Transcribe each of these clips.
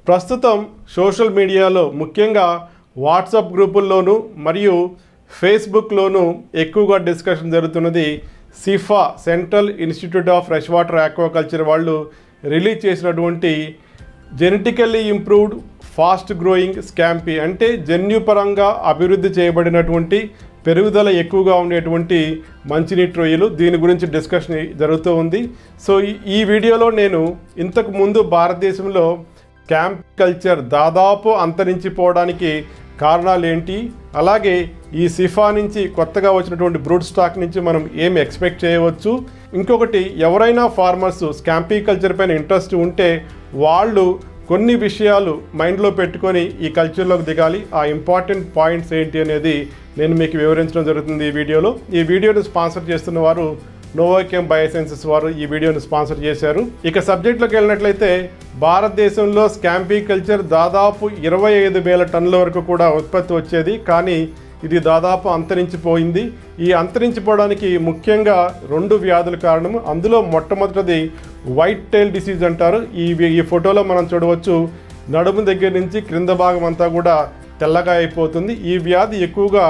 ప్రస్తుతం సోషల్ మీడియాలో ముఖ్యంగా వాట్సాప్ గ్రూపుల్లోనూ మరియు ఫేస్బుక్లోనూ ఎక్కువగా డిస్కషన్ జరుగుతున్నది CIFA central institute of fresh water aquaculture వాళ్ళు రిలీజ్ చేసినటువంటి genetically improved fast growing scampi అంటే జన్యుపరంగా అభివృద్ధి చేయబడినటువంటి పెరుగుదల ఎక్కువగా ఉండేటువంటి మంచినీటి రొయ్యలు దీని గురించి డిస్కషన్ జరుగుతూ ఉంది సో ఈ- ఈ వీడియోలో నేను ఇంతకు ముందు భారతదేశంలో క్యాంప్ కల్చర్ దాదాపు అంతరించిపోవడానికి కారణాలు ఏంటి అలాగే ఈ సిఫా నుంచి కొత్తగా వచ్చినటువంటి బ్రూడ్ స్టాక్ నుంచి మనం ఏం ఎక్స్పెక్ట్ చేయవచ్చు ఇంకొకటి ఎవరైనా ఫార్మర్స్ స్కాంపీ కల్చర్ పైన ఇంట్రెస్ట్ ఉంటే వాళ్ళు కొన్ని విషయాలు మైండ్లో పెట్టుకొని ఈ కల్చర్లోకి దిగాలి ఆ ఇంపార్టెంట్ పాయింట్స్ ఏంటి అనేది నేను మీకు వివరించడం జరుగుతుంది ఈ వీడియోలో ఈ వీడియోని స్పాన్సర్ చేస్తున్న వారు నోవాకెమ్ బయోసైన్సెస్ వారు ఈ వీడియోని స్పాన్సర్ చేశారు ఇక సబ్జెక్ట్లోకి వెళ్ళినట్లయితే భారతదేశంలో స్కాంపీ కల్చర్ దాదాపు ఇరవై ఐదు వేల టన్నుల వరకు కూడా ఉత్పత్తి వచ్చేది కానీ ఇది దాదాపు అంతరించిపోయింది ఈ అంతరించిపోవడానికి ముఖ్యంగా రెండు వ్యాధుల కారణం అందులో మొట్టమొదటిది వైట్ టైల్ డిసీజ్ అంటారు ఈ ఈ ఫోటోలో మనం చూడవచ్చు నడుము దగ్గర నుంచి క్రింద భాగం అంతా కూడా తెల్లగా అయిపోతుంది ఈ వ్యాధి ఎక్కువగా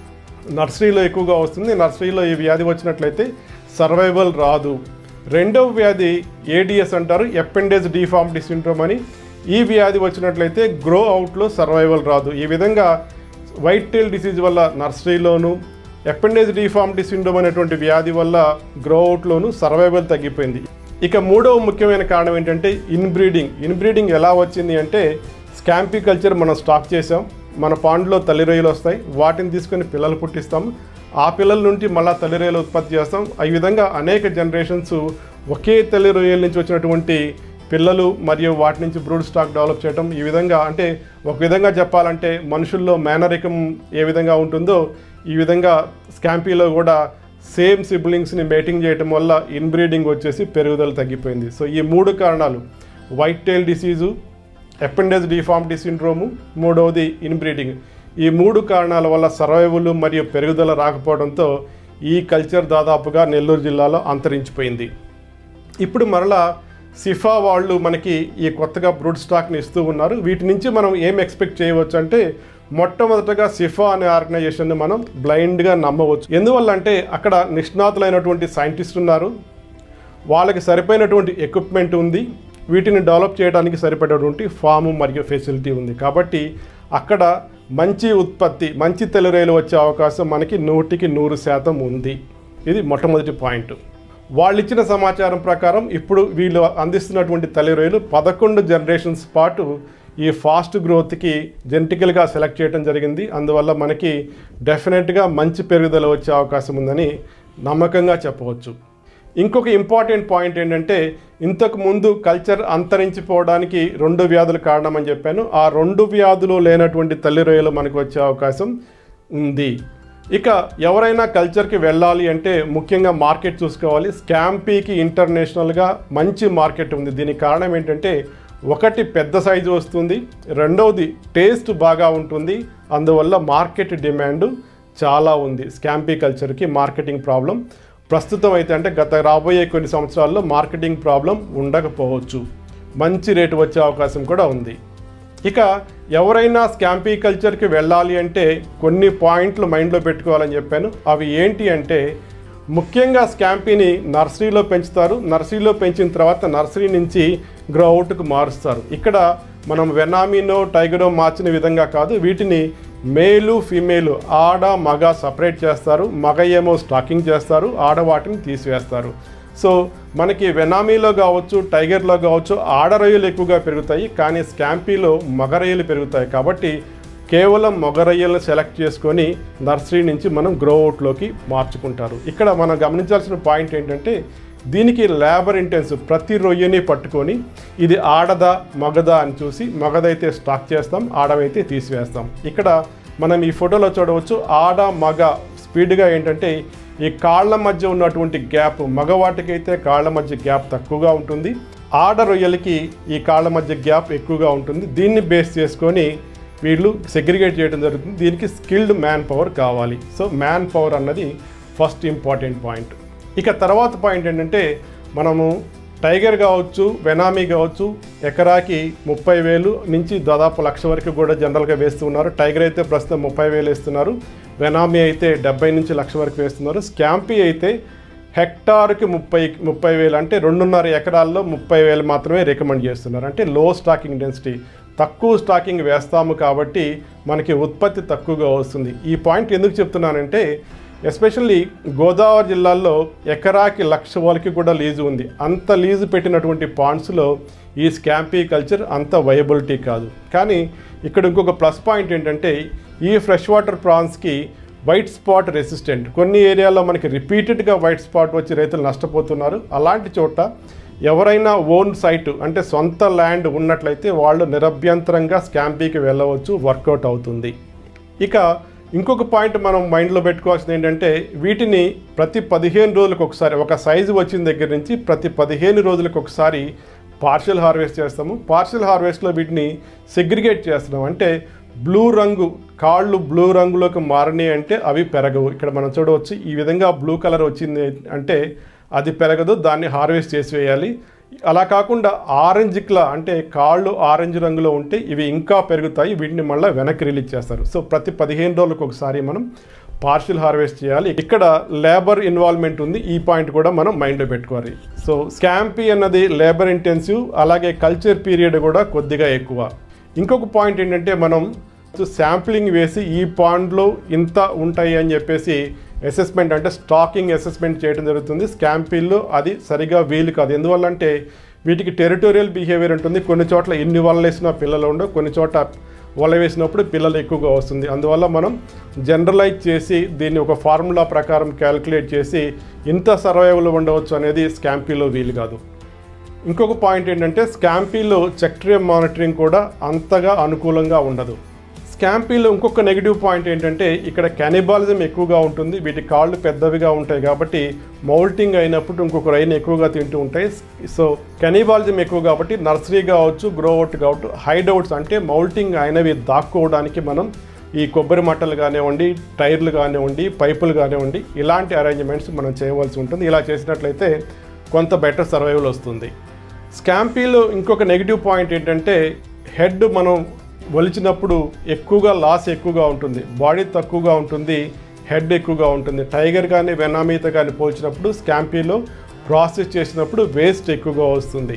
నర్సరీలో ఎక్కువగా వస్తుంది నర్సరీలో ఈ వ్యాధి వచ్చినట్లయితే సర్వైవల్ రాదు రెండవ వ్యాధి ఏడిఎస్ అంటారు ఎపెండేజ్ డిఫార్మిటీ సిండ్రోమ్ అని ఈ వ్యాధి వచ్చినట్లయితే గ్రో అవుట్లో సర్వైవల్ రాదు ఈ విధంగా వైట్ టైల్ డిసీజ్ వల్ల నర్సరీలోను ఎపెండేజ్ డిఫార్మిటీ సిండ్రోమ్ అనేటువంటి వ్యాధి వల్ల గ్రో అవుట్లోను సర్వైవల్ తగ్గిపోయింది ఇక మూడవ ముఖ్యమైన కారణం ఏంటంటే ఇన్బ్రీడింగ్ ఇన్బ్రీడింగ్ ఎలా వచ్చింది అంటే స్కాంపీ కల్చర్ మనం స్టాక్ చేసాం మన పాండ్లో తల్లి రొయ్యలు వస్తాయి వాటిని తీసుకొని పిల్లలు పుట్టిస్తాం ఆ పిల్లల నుండి మళ్ళా తల్లి రొయ్యలు ఉత్పత్తి చేస్తాం ఈ విధంగా అనేక జనరేషన్స్ ఒకే తల్లి రొయ్యల నుంచి వచ్చినటువంటి పిల్లలు మరియు వాటి నుంచి బ్రూడ్ స్టాక్ డెవలప్ చేయడం ఈ విధంగా అంటే ఒక విధంగా చెప్పాలంటే మనుషుల్లో మేనరికం ఏ విధంగా ఉంటుందో ఈ విధంగా స్కాంపీలో కూడా సేమ్ సిబ్లింగ్స్ని మేటింగ్ చేయటం వల్ల ఇన్బ్రీడింగ్ వచ్చేసి పెరుగుదల తగ్గిపోయింది సో ఈ మూడు కారణాలు white tail disease appendage deformity syndrome మూడవది ఇన్బ్రీడింగ్ ఈ మూడు కారణాల వల్ల సర్వైవల్ మరియు పెరుగుదల రాకపోవడంతో ఈ కల్చర్ దాదాపుగా నెల్లూరు జిల్లాలో అంతరించిపోయింది ఇప్పుడు మరలా సిఫా వాళ్ళు మనకి ఈ కొత్తగా బ్రూడ్ స్టాక్ని ఇస్తూ ఉన్నారు వీటి నుంచి మనం ఏం ఎక్స్పెక్ట్ చేయవచ్చు అంటే మొట్టమొదటగా సిఫా అనే ఆర్గనైజేషన్ని మనం బ్లైండ్గా నమ్మవచ్చు ఎందువల్ల అంటే అక్కడ నిష్ణాతులైనటువంటి సైంటిస్ట్ ఉన్నారు వాళ్ళకి సరిపోయినటువంటి ఎక్విప్మెంట్ ఉంది వీటిని డెవలప్ చేయడానికి సరిపడేటువంటి ఫాము మరియు ఫెసిలిటీ ఉంది కాబట్టి అక్కడ మంచి ఉత్పత్తి మంచి తెల్లరేలు వచ్చే అవకాశం మనకి నూటికి నూరు శాతం ఉంది ఇది మొట్టమొదటి పాయింట్ వాళ్ళు ఇచ్చిన సమాచారం ప్రకారం ఇప్పుడు వీళ్ళు అందిస్తున్నటువంటి తల్లి రొయ్యలు పదకొండు జనరేషన్స్ పాటు ఈ ఫాస్ట్ గ్రోత్కి జెనటికల్గా సెలెక్ట్ చేయడం జరిగింది అందువల్ల మనకి డెఫినెట్గా మంచి పెరుగుదల వచ్చే అవకాశం ఉందని నమ్మకంగా చెప్పవచ్చు ఇంకొక ఇంపార్టెంట్ పాయింట్ ఏంటంటే ఇంతకు ముందు కల్చర్ అంతరించిపోవడానికి రెండు వ్యాధులు కారణమని చెప్పాను ఆ రెండు వ్యాధులు లేనటువంటి తల్లి రొయ్యలు మనకు వచ్చే అవకాశం ఉంది ఇక ఎవరైనా కల్చర్కి వెళ్ళాలి అంటే ముఖ్యంగా మార్కెట్ చూసుకోవాలి స్కాంపీకి ఇంటర్నేషనల్గా మంచి మార్కెట్ ఉంది దీనికి కారణం ఏంటంటే ఒకటి పెద్ద సైజు వస్తుంది రెండవది టేస్ట్ బాగా ఉంటుంది అందువల్ల మార్కెట్ డిమాండ్ చాలా ఉంది స్కాంపీ కల్చర్కి మార్కెటింగ్ ప్రాబ్లం ప్రస్తుతం అయితే అంటే గత రాబోయే కొన్ని సంవత్సరాల్లో మార్కెటింగ్ ప్రాబ్లం ఉండకపోవచ్చు మంచి రేటు వచ్చే అవకాశం కూడా ఉంది ఇక ఎవరైనా స్కాంపీ కల్చర్కి వెళ్ళాలి అంటే కొన్ని పాయింట్లు మైండ్లో పెట్టుకోవాలని చెప్పాను అవి ఏంటి అంటే ముఖ్యంగా స్కాంపీని నర్సరీలో పెంచుతారు నర్సరీలో పెంచిన తర్వాత నర్సరీ నుంచి గ్రో అవుట్కు మారుస్తారు ఇక్కడ మనం వెనామినో టైగరో మార్చిన విధంగా కాదు వీటిని మేలు ఫీమేలు ఆడ మగ సపరేట్ చేస్తారు మగ ఏమో స్టాకింగ్ చేస్తారు ఆడ వాటిని తీసివేస్తారు సో మనకి వెనామీలో కావచ్చు టైగర్లో కావచ్చు ఆడ రొయ్యలు ఎక్కువగా పెరుగుతాయి కానీ స్కాంపీలో మగ రొయ్యలు పెరుగుతాయి కాబట్టి కేవలం మగ రొయ్యలను సెలెక్ట్ చేసుకొని నర్సరీ నుంచి మనం గ్రో అవుట్లోకి మార్చుకుంటారు ఇక్కడ మనం గమనించాల్సిన పాయింట్ ఏంటంటే దీనికి లేబర్ ఇంటెన్సివ్ ప్రతి రొయ్యని పట్టుకొని ఇది ఆడదా మగదా అని చూసి మగదైతే స్టాక్ చేస్తాం ఆడవైతే తీసివేస్తాం ఇక్కడ మనం ఈ ఫోటోలో చూడవచ్చు ఆడ మగ స్పీడ్గా ఏంటంటే ఈ కాళ్ళ మధ్య ఉన్నటువంటి గ్యాప్ మగవాటికైతే కాళ్ళ మధ్య గ్యాప్ తక్కువగా ఉంటుంది ఆడ రొయ్యలకి ఈ కాళ్ళ మధ్య గ్యాప్ ఎక్కువగా ఉంటుంది దీన్ని బేస్ చేసుకొని వీళ్ళు సెగ్రిగేట్ చేయడం జరుగుతుంది దీనికి స్కిల్డ్ మ్యాన్ పవర్ కావాలి సో మ్యాన్ పవర్ అన్నది ఫస్ట్ ఇంపార్టెంట్ పాయింట్ ఇక తర్వాత పాయింట్ ఏంటంటే మనము టైగర్ కావచ్చు వెనామీ కావచ్చు ఎకరాకి ముప్పై వేలు నుంచి దాదాపు లక్ష వరకు కూడా జనరల్గా వేస్తూ ఉన్నారు టైగర్ అయితే ప్రస్తుతం ముప్పై వేలు వేస్తున్నారు వెనామీ అయితే డెబ్బై నుంచి లక్ష వరకు వేస్తున్నారు స్కాంపీ అయితే హెక్టార్కి ముప్పై ముప్పై వేలు అంటే రెండున్నర ఎకరాల్లో ముప్పై వేలు మాత్రమే రికమెండ్ చేస్తున్నారు అంటే లో స్టాకింగ్ డెన్సిటీ తక్కువ స్టాకింగ్ వేస్తాము కాబట్టి మనకి ఉత్పత్తి తక్కువగా వస్తుంది ఈ పాయింట్ ఎందుకు చెప్తున్నానంటే ఎస్పెషల్లీ గోదావరి జిల్లాల్లో ఎకరాకి లక్ష వరకు కూడా లీజు ఉంది అంత లీజు పెట్టినటువంటి పాండ్స్లో ఈ స్కాంపీ కల్చర్ అంత వయబిలిటీ కాదు కానీ ఇక్కడ ఇంకొక ప్లస్ పాయింట్ ఏంటంటే ఈ ఫ్రెష్ వాటర్ ప్రాన్స్కి వైట్ స్పాట్ రెసిస్టెంట్ కొన్ని ఏరియాల్లో మనకి రిపీటెడ్గా వైట్ స్పాట్ వచ్చి రైతులు నష్టపోతున్నారు అలాంటి చోట ఎవరైనా ఓన్ సైట్ అంటే సొంత ల్యాండ్ ఉన్నట్లయితే వాళ్ళు నిరభ్యంతరంగా స్కాంపీకి వెళ్ళవచ్చు వర్కౌట్ అవుతుంది ఇక ఇంకొక పాయింట్ మనం మైండ్లో పెట్టుకోవాల్సింది ఏంటంటే వీటిని ప్రతి పదిహేను రోజులకు ఒకసారి ఒక సైజు వచ్చిన దగ్గర నుంచి ప్రతి పదిహేను రోజులకు ఒకసారి పార్షల్ హార్వెస్ట్ చేస్తాము పార్షల్ హార్వెస్ట్లో వీటిని సెగ్రిగేట్ చేస్తున్నాం అంటే బ్లూ రంగు కాళ్ళు బ్లూ రంగులోకి మారినాయి అంటే అవి పెరగవు ఇక్కడ మనం చూడవచ్చు ఈ విధంగా బ్లూ కలర్ వచ్చింది అంటే అది పెరగదు దాన్ని హార్వెస్ట్ చేసి వేయాలి అలా కాకుండా ఆరెంజ్ క్లా అంటే కాళ్ళు ఆరెంజ్ రంగులో ఉంటే ఇవి ఇంకా పెరుగుతాయి వీటిని మళ్ళీ వెనక్కి రిలీజ్ చేస్తారు సో ప్రతి పదిహేను రోజులకు ఒకసారి మనం పార్షియల్ హార్వెస్ట్ చేయాలి ఇక్కడ లేబర్ ఇన్వాల్వ్మెంట్ ఉంది ఈ పాయింట్ కూడా మనం మైండ్లో పెట్టుకోవాలి సో స్కాంపీ అన్నది లేబర్ ఇంటెన్సివ్ అలాగే కల్చర్ పీరియడ్ కూడా కొద్దిగా ఎక్కువ ఇంకొక పాయింట్ ఏంటంటే మనం శాంప్లింగ్ వేసి ఈ పాండ్లో ఇంత ఉంటాయి అని చెప్పేసి అసెస్మెంట్ అంటే స్టాకింగ్ అసెస్మెంట్ చేయడం జరుగుతుంది స్కాంపీల్లో అది సరిగా వీలు కాదు ఎందువల్ల అంటే వీటికి టెరిటోరియల్ బిహేవియర్ ఉంటుంది కొన్ని చోట్ల ఎన్ని వలలు వేసినా పిల్లలు ఉండవు కొన్ని చోట వల వేసినప్పుడు పిల్లలు ఎక్కువగా వస్తుంది అందువల్ల మనం జనరలైజ్ చేసి దీన్ని ఒక ఫార్ములా ప్రకారం క్యాలిక్యులేట్ చేసి ఇంత సర్వైవల్ ఉండవచ్చు అనేది స్కాంపీలో వీలు కాదు ఇంకొక పాయింట్ ఏంటంటే స్కాంపీలో చెక్ట్రియం మానిటరింగ్ కూడా అంతగా అనుకూలంగా ఉండదు స్కాంపీలో ఇంకొక నెగిటివ్ పాయింట్ ఏంటంటే ఇక్కడ క్యానిబాలిజం ఎక్కువగా ఉంటుంది వీటి కాళ్ళు పెద్దవిగా ఉంటాయి కాబట్టి మౌల్టింగ్ అయినప్పుడు ఇంకొక రైన్ ఎక్కువగా తింటూ ఉంటాయి సో కెనిబాలిజం ఎక్కువ కాబట్టి నర్సరీ కావచ్చు గ్రోఅవుట్ కావచ్చు హైడౌట్స్ అంటే మౌల్టింగ్ అయినవి దాక్కోవడానికి మనం ఈ కొబ్బరి మట్టలు కానివ్వండి టైర్లు కానివ్వండి పైపులు కానివ్వండి ఇలాంటి అరేంజ్మెంట్స్ మనం చేయవలసి ఉంటుంది ఇలా చేసినట్లయితే కొంత బెటర్ సర్వైవల్ వస్తుంది స్కాంపీలో ఇంకొక నెగిటివ్ పాయింట్ ఏంటంటే హెడ్ మనం ఒలిచినప్పుడు ఎక్కువగా లాస్ ఎక్కువగా ఉంటుంది బాడీ తక్కువగా ఉంటుంది హెడ్ ఎక్కువగా ఉంటుంది టైగర్ కానీ వెనామీతో కానీ పోల్చినప్పుడు స్కాంపీలో ప్రాసెస్ చేసినప్పుడు వేస్ట్ ఎక్కువగా వస్తుంది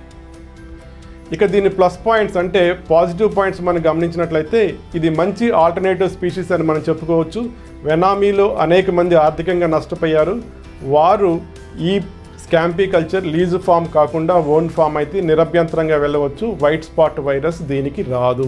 ఇక దీని ప్లస్ పాయింట్స్ అంటే పాజిటివ్ పాయింట్స్ మనం గమనించినట్లయితే ఇది మంచి ఆల్టర్నేటివ్ స్పీషీస్ అని మనం చెప్పుకోవచ్చు వెనామీలో అనేక మంది ఆర్థికంగా నష్టపోయారు వారు ఈ స్కాంపీ కల్చర్ లీజు ఫామ్ కాకుండా ఓన్ ఫామ్ అయితే నిరభ్యంతరంగా వెళ్ళవచ్చు వైట్ స్పాట్ వైరస్ దీనికి రాదు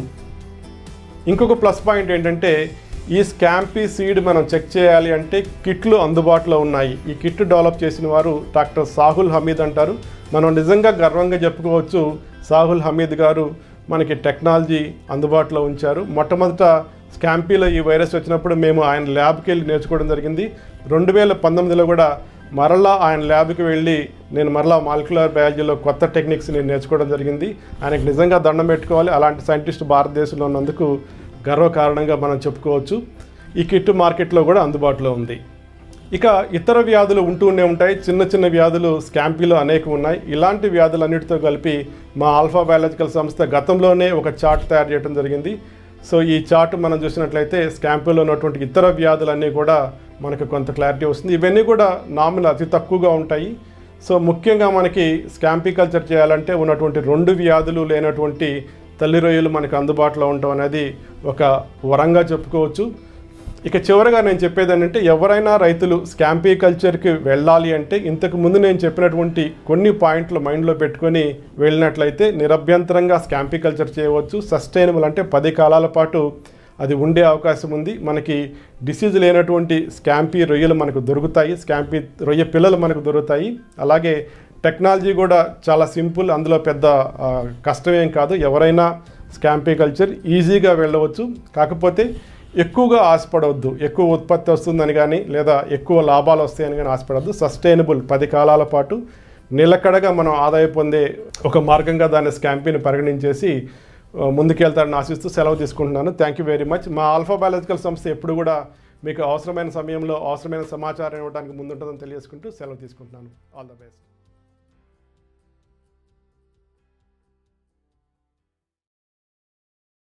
ఇంకొక ప్లస్ పాయింట్ ఏంటంటే ఈ స్కాంపీ సీడ్ మనం చెక్ చేయాలి అంటే కిట్లు అందుబాటులో ఉన్నాయి ఈ కిట్ డెవలప్ చేసిన వారు డాక్టర్ సాహుల్ హమీద్ అంటారు మనం నిజంగా గర్వంగా చెప్పుకోవచ్చు సాహుల్ హమీద్ గారు మనకి టెక్నాలజీ అందుబాటులో ఉంచారు మొట్టమొదట స్కాంపీలో ఈ వైరస్ వచ్చినప్పుడు మేము ఆయన ల్యాబ్కి వెళ్ళి నేర్చుకోవడం జరిగింది రెండు వేల పంతొమ్మిదిలో కూడా మరలా ఆయన ల్యాబ్కి వెళ్ళి నేను మరలా మాలిక్యులర్ బయాలజీలో కొత్త టెక్నిక్స్ నేను నేర్చుకోవడం జరిగింది ఆయనకు నిజంగా దండం పెట్టుకోవాలి అలాంటి సైంటిస్ట్ భారతదేశంలో ఉన్నందుకు గర్వకారణంగా మనం చెప్పుకోవచ్చు ఈ కిట్ మార్కెట్లో కూడా అందుబాటులో ఉంది ఇక ఇతర వ్యాధులు ఉంటూనే ఉంటాయి చిన్న చిన్న వ్యాధులు స్కాంపీలో అనేకం ఉన్నాయి ఇలాంటి వ్యాధులన్నిటితో కలిపి మా ఆల్ఫా బయాలజికల్ సంస్థ గతంలోనే ఒక చార్ట్ తయారు చేయడం జరిగింది సో ఈ చార్ట్ మనం చూసినట్లయితే స్కాంపీలో ఉన్నటువంటి ఇతర వ్యాధులన్నీ కూడా మనకు కొంత క్లారిటీ వస్తుంది ఇవన్నీ కూడా నామినల్ అతి తక్కువగా ఉంటాయి సో ముఖ్యంగా మనకి స్కాంపీ కల్చర్ చేయాలంటే ఉన్నటువంటి రెండు వ్యాధులు లేనటువంటి తల్లి రొయ్యలు మనకు అందుబాటులో ఉండటం అనేది ఒక వరంగా చెప్పుకోవచ్చు ఇక చివరగా నేను చెప్పేది ఏంటంటే ఎవరైనా రైతులు స్కాంపీ కల్చర్కి వెళ్ళాలి అంటే ఇంతకు ముందు నేను చెప్పినటువంటి కొన్ని పాయింట్లు మైండ్లో పెట్టుకొని వెళ్ళినట్లయితే నిరభ్యంతరంగా స్కాంపీ కల్చర్ చేయవచ్చు సస్టైనబుల్ అంటే పది కాలాల పాటు అది ఉండే అవకాశం ఉంది మనకి డిసీజ్ లేనటువంటి స్కాంపీ రొయ్యలు మనకు దొరుకుతాయి స్కాంపీ రొయ్య పిల్లలు మనకు దొరుకుతాయి అలాగే టెక్నాలజీ కూడా చాలా సింపుల్ అందులో పెద్ద ఆ, కష్టమేం కాదు ఎవరైనా స్కాంపీ కల్చర్ ఈజీగా వెళ్ళవచ్చు కాకపోతే ఎక్కువగా ఆశపడవద్దు ఎక్కువ ఉత్పత్తి వస్తుందని కానీ లేదా ఎక్కువ లాభాలు వస్తాయని కానీ ఆశపడవద్దు సస్టైనబుల్ పది కాలాల పాటు నిలకడగా మనం ఆదాయం పొందే ఒక మార్గంగా దాన్ని స్కాంపీని పరిగణించేసి ఆ, ముందుకెళ్తారని ఆశిస్తూ సెలవు తీసుకుంటున్నాను థ్యాంక్ యూ వెరీ మచ్ మా ఆల్ఫా బయాలజికల్ సంస్థ ఎప్పుడు కూడా మీకు అవసరమైన సమయంలో అవసరమైన సమాచారం ఇవ్వడానికి ముందుంటుందని తెలియజేసుకుంటూ సెలవు తీసుకుంటున్నాను ఆల్ ద బెస్ట్